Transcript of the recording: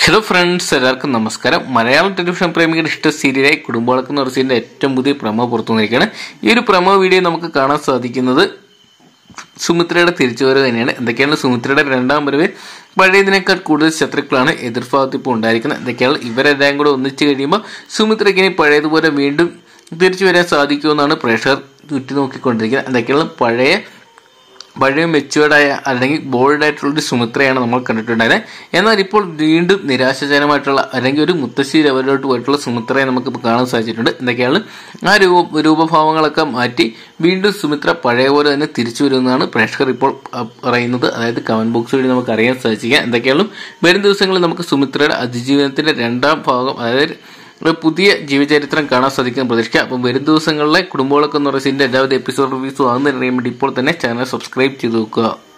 hello friends എല്ലാവർക്കും നമസ്കാരം Malayalam television പ്രേമികളുടെ ഇഷ്ട സീരിയലായി കുടുംബവഴക്ക് എന്ന സീരിയലിന്റെ ഏറ്റവും പുതിയ പ്രമോ പുറത്തു വന്നിരിക്കുകയാണ് ഈ ഒരു പ്രമോ വീഡിയോ നമുക്ക് കാണാൻ സാധിക്കുന്നത് സുമിത്രയുടെ തിരിച്ചുവരവ് തന്നെയാണ് എന്തൊക്കെയാണ് സുമിത്രയുടെ രണ്ടാം വരവ് പഴയതിനേക്കാൾ കൂടുതൽ ശത്രുക്കളാണ് എതിർഭാഗത്ത് ഇപ്പോൾ ഉണ്ടായിരിക്കുന്നത് എന്തൊക്കെയാണ് ഇവരെല്ലാം കൂടെ ഒന്നിച്ചു കഴിയുമ്പോൾ സുമിത്രയ്ക്ക് ഇനി പഴയതുപോലെ വീണ്ടും തിരിച്ചു വരാൻ സാധിക്കുമെന്നാണ് പ്രേക്ഷകർ ഉറ്റുനോക്കിക്കൊണ്ടിരിക്കുന്നത് എന്തൊക്കെയാണ് പഴയ പഴയ മെച്ചുവേർഡായ അല്ലെങ്കിൽ ബോൾഡായിട്ടുള്ളൊരു സുമിത്രയാണ് നമ്മൾ കണ്ടിട്ടുണ്ടായത് എന്നാൽ ഇപ്പോൾ വീണ്ടും നിരാശജനകമായിട്ടുള്ള അല്ലെങ്കിൽ ഒരു മുത്തശ്ശി ലെവലിലോട്ട് പോയിട്ടുള്ള സുമിത്രയെ നമുക്ക് ഇപ്പോൾ കാണാൻ സാധിച്ചിട്ടുണ്ട് എന്തൊക്കെയാണ് ആ രൂപ രൂപഭാവങ്ങളൊക്കെ മാറ്റി വീണ്ടും സുമിത്ര പഴയ പോലെ തന്നെ തിരിച്ചു വരുമെന്നാണ് പ്രേക്ഷകർ ഇപ്പോൾ അഹ്, പറയുന്നത് അതായത് കമന്റ് ബോക്സ് വഴി നമുക്ക് അറിയാൻ സാധിക്കുക എന്തൊക്കെയാണ് വരും ദിവസങ്ങളിൽ നമുക്ക് സുമിത്രയുടെ അതിജീവനത്തിന്റെ രണ്ടാം ഭാഗം അതായത് ഒരു പുതിയ ജീവചരിത്രം കാണാൻ സാധിക്കുന്ന പ്രതീക്ഷിക്കാം അപ്പം വരും ദിവസങ്ങളിലെ കുടുംബങ്ങളൊക്കെ എന്ന് പറയുന്ന എല്ലാവിധ എപ്പിസോഡ് റിവ്യൂസും ആകുന്നതിന് വേണ്ടി ഇപ്പോൾ തന്നെ ചാനൽ സബ്സ്ക്രൈബ് ചെയ്ത് വെക്കുക